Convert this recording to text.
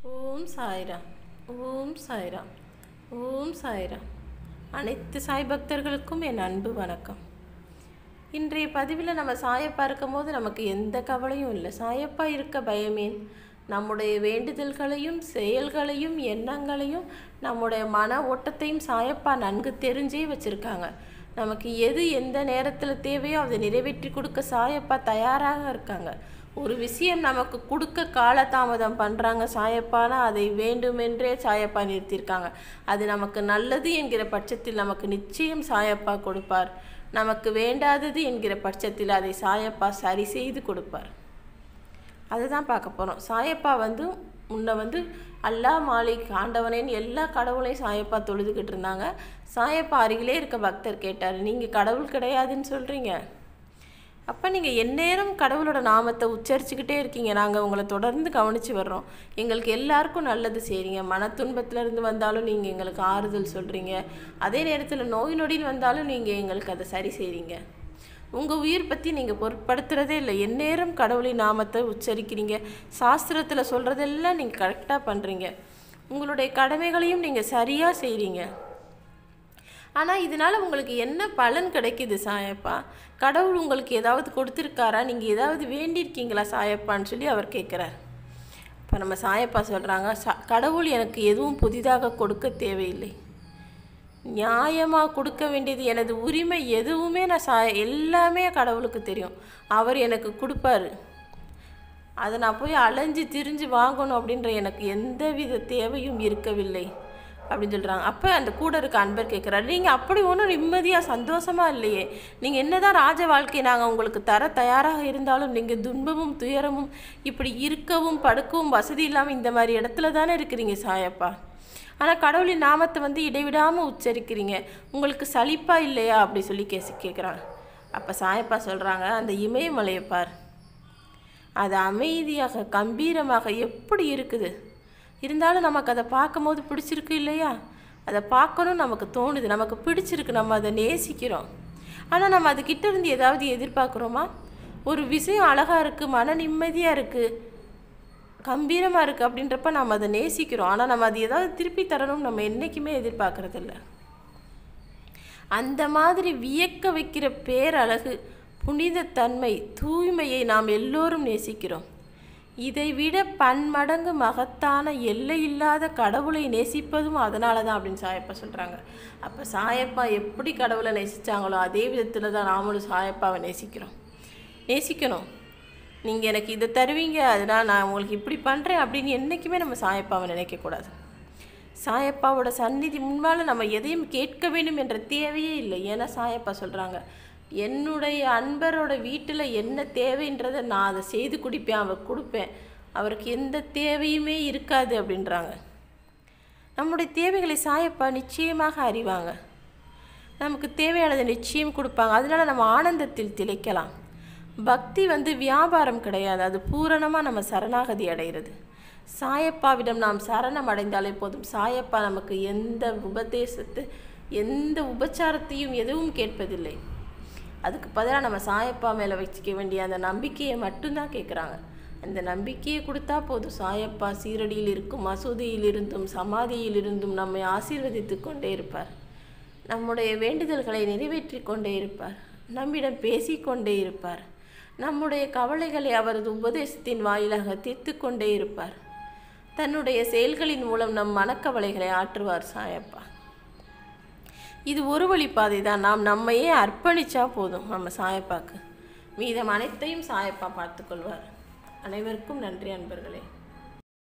ஓம் சாய்ராம் ஓம் சாய்ராம் ஓம் சாய்ராம் அனைத்து சாய் பக்தர்களுக்கும் என் அன்பு வணக்கம் இன்றைய பதிவில் நம்ம சாயப்பா இருக்கும்போது நமக்கு எந்த கவலையும் இல்லை சாயப்பா இருக்க பயமேன் நம்முடைய வேண்டுதல்களையும் செயல்களையும் எண்ணங்களையும் நம்முடைய மன ஓட்டத்தையும் சாயப்பா நன்கு தெரிஞ்சே வச்சுருக்காங்க நமக்கு எது எந்த நேரத்தில் தேவையோ அதை நிறைவேற்றி கொடுக்க சாயப்பா தயாராக இருக்காங்க ஒரு விஷயம் நமக்கு கொடுக்க காலதாமதம் பண்ணுறாங்க சாயப்பானா அதை வேண்டுமென்றே சாயப்பா நிறுத்தியிருக்காங்க அது நமக்கு நல்லது என்கிற பட்சத்தில் நமக்கு நிச்சயம் சாயப்பா கொடுப்பார் நமக்கு வேண்டாதது என்கிற பட்சத்தில் அதை சாயப்பா சரி செய்து கொடுப்பார் அதுதான் பார்க்க போகிறோம் சாயப்பா வந்து முன்ன வந்து அல்லா மாலிக் ஆண்டவனேன்னு எல்லா கடவுளையும் சாயப்பா தொழுதுகிட்டு இருந்தாங்க சாயப்பா அருகிலே இருக்க பக்தர் கேட்டார் நீங்கள் கடவுள் கிடையாதுன்னு சொல்கிறீங்க அப்போ நீங்கள் எந்நேரம் கடவுளோட நாமத்தை உச்சரிச்சுக்கிட்டே இருக்கீங்க நாங்கள் உங்களை தொடர்ந்து கவனித்து வர்றோம் எங்களுக்கு எல்லாருக்கும் நல்லது செய்கிறீங்க மன துன்பத்துல இருந்து வந்தாலும் நீங்கள் எங்களுக்கு ஆறுதல் சொல்கிறீங்க அதே நேரத்தில் நோய் நொடியில் வந்தாலும் நீங்கள் எங்களுக்கு அதை சரி செய்கிறீங்க உங்கள் உயிர் பற்றி நீங்கள் பொருட்படுத்துகிறதே இல்லை எந்நேரம் கடவுளின் நாமத்தை உச்சரிக்கிறீங்க சாஸ்திரத்தில் சொல்கிறதெல்லாம் நீங்கள் கரெக்டாக பண்ணுறீங்க உங்களுடைய கடமைகளையும் நீங்கள் சரியாக செய்கிறீங்க ஆனால் இதனால் உங்களுக்கு என்ன பலன் கிடைக்குது சாயப்பா கடவுள் உங்களுக்கு ஏதாவது கொடுத்துருக்காரா நீங்கள் ஏதாவது வேண்டியிருக்கீங்களா சாயப்பான்னு சொல்லி அவர் கேட்குறார் இப்போ நம்ம சாயப்பா சொல்கிறாங்க சா கடவுள் எனக்கு எதுவும் புதிதாக கொடுக்க தேவையில்லை நியாயமாக கொடுக்க வேண்டியது எனது உரிமை எதுவுமே நான் சா எல்லாமே கடவுளுக்கு தெரியும் அவர் எனக்கு கொடுப்பாரு அதை நான் போய் அலைஞ்சு திரிஞ்சு வாங்கணும் அப்படின்ற எனக்கு எந்த வித தேவையும் இருக்கவில்லை அப்படின்னு சொல்கிறாங்க அப்போ அந்த கூட இருக்க அன்பர் கேட்குறாரு நீங்கள் அப்படி ஒன்றும் நிம்மதியாக சந்தோஷமாக இல்லையே நீங்கள் என்னதான் ராஜ வாழ்க்கை நாங்கள் உங்களுக்கு தர தயாராக இருந்தாலும் நீங்கள் துன்பமும் துயரமும் இப்படி இருக்கவும் படுக்கவும் வசதி இல்லாமல் இந்த மாதிரி இடத்துல தானே இருக்கிறீங்க சாயப்பா ஆனால் கடவுளின் நாமத்தை வந்து இடைவிடாமல் உச்சரிக்கிறீங்க உங்களுக்கு சலிப்பா இல்லையா அப்படி சொல்லி கேசி கேட்குறாங்க அப்போ சாயப்பா சொல்கிறாங்க அந்த இமயமலையை பார் அது அமைதியாக கம்பீரமாக எப்படி இருக்குது இருந்தாலும் நமக்கு அதை பார்க்கும்போது பிடிச்சிருக்கு இல்லையா அதை பார்க்கணும் நமக்கு தோணுது நமக்கு பிடிச்சிருக்கு நம்ம அதை நேசிக்கிறோம் ஆனால் நம்ம அதுக்கிட்ட இருந்து ஏதாவது எதிர்பார்க்குறோமா ஒரு விஷயம் அழகாக இருக்குது மன நிம்மதியாக இருக்குது கம்பீரமாக இருக்குது அப்படின்றப்ப நம்ம அதை நேசிக்கிறோம் ஆனால் நம்ம அது ஏதாவது திருப்பி தரணும் நம்ம என்றைக்குமே எதிர்பார்க்குறதில்ல அந்த மாதிரி வியக்க வைக்கிற பேரழகு புனிதத்தன்மை தூய்மையை நாம் எல்லோரும் நேசிக்கிறோம் இதைவிட பன்மடங்கு மகத்தான எல்லையில்லாத கடவுளை நேசிப்பதும் அதனால தான் அப்படின்னு சாயப்பா சொல்கிறாங்க அப்போ சாயப்பா எப்படி கடவுளை நேசித்தாங்களோ அதே விதத்தில் தான் நாமளும் சாயப்பாவை நேசிக்கிறோம் நேசிக்கணும் நீங்கள் எனக்கு இதை தருவீங்க அதனால் நான் உங்களுக்கு இப்படி பண்ணுறேன் அப்படின்னு என்றைக்குமே நம்ம சாயப்பாவை நினைக்கக்கூடாது சாயப்பாவோட சந்நிதி முன்பால் நம்ம எதையும் கேட்க வேண்டும் என்ற தேவையே இல்லை ஏன்னா சாயப்பா சொல்கிறாங்க என்னுடைய அன்பரோட வீட்டில் என்ன தேவைன்றதை நான் அதை செய்து குடிப்பேன் அவர் கொடுப்பேன் அவருக்கு எந்த தேவையுமே இருக்காது அப்படின்றாங்க நம்முடைய தேவைகளை சாயப்பா நிச்சயமாக அறிவாங்க நமக்கு தேவையானதை நிச்சயம் கொடுப்பாங்க அதனால நம்ம ஆனந்தத்தில் திளைக்கலாம் பக்தி வந்து வியாபாரம் கிடையாது அது பூரணமாக நம்ம சரணாகதி அடைகிறது சாயப்பாவிடம் நாம் சரணம் அடைந்தாலே போதும் சாயப்பா நமக்கு எந்த உபதேசத்து எந்த உபச்சாரத்தையும் எதுவும் கேட்பதில்லை அதுக்கு பதிலாக நம்ம சாயப்பா மேலே வச்சுக்க வேண்டிய அந்த நம்பிக்கையை மட்டும்தான் கேட்குறாங்க அந்த நம்பிக்கையை கொடுத்தா போதும் சாயப்பா சீரடியில் இருக்கும் மசூதியில் இருந்தும் சமாதியில் இருந்தும் நம்மை ஆசீர்வதித்து கொண்டே இருப்பார் நம்முடைய வேண்டுதல்களை நிறைவேற்றி கொண்டே இருப்பார் நம்மிடம் பேசிக்கொண்டே இருப்பார் நம்முடைய கவலைகளை அவரது உபதேசத்தின் வாயிலாக தீர்த்து கொண்டே இருப்பார் தன்னுடைய செயல்களின் மூலம் நம் மனக்கவலைகளை ஆற்றுவார் சாயப்பா இது ஒரு வழிப்பாதை தான் நாம் நம்மையே அர்ப்பணிச்சா போதும் நம்ம சாயப்பாக்கு மீதம் அனைத்தையும் சாயப்பா பார்த்துக்கொள்வார் அனைவருக்கும் நன்றி அன்பர்களே